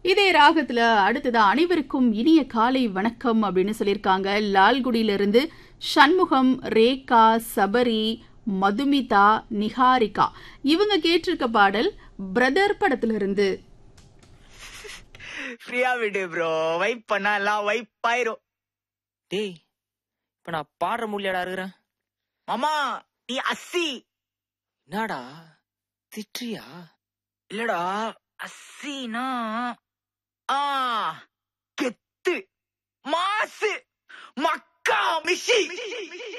இதே ராகத்துல அடுத்ததா அனைவருக்கும் இனிய காலை வணக்கம் அப்படின்னு சொல்லியிருக்காங்க லால்குடியிலிருந்து சண்முகம் ரேகா சபரி மதுமிதா நிஹாரிகா இவங்க கேட்டிருக்க பாடல் பிரதர் படத்துல இருந்து ஃப்ரீயா விடு ப்ரோ வைப் பண்ணா எல்லாம் வைப் ஆயிரும் டேய் இப்ப நான் பாடுற முடியலடா இருக்கிறேன் மாமா நீ அஸ்ஸி என்னடா திட்டுறியா இல்லடா அஸ்ஸினா ஆ கெத்து மாசு மக்கா மிஷி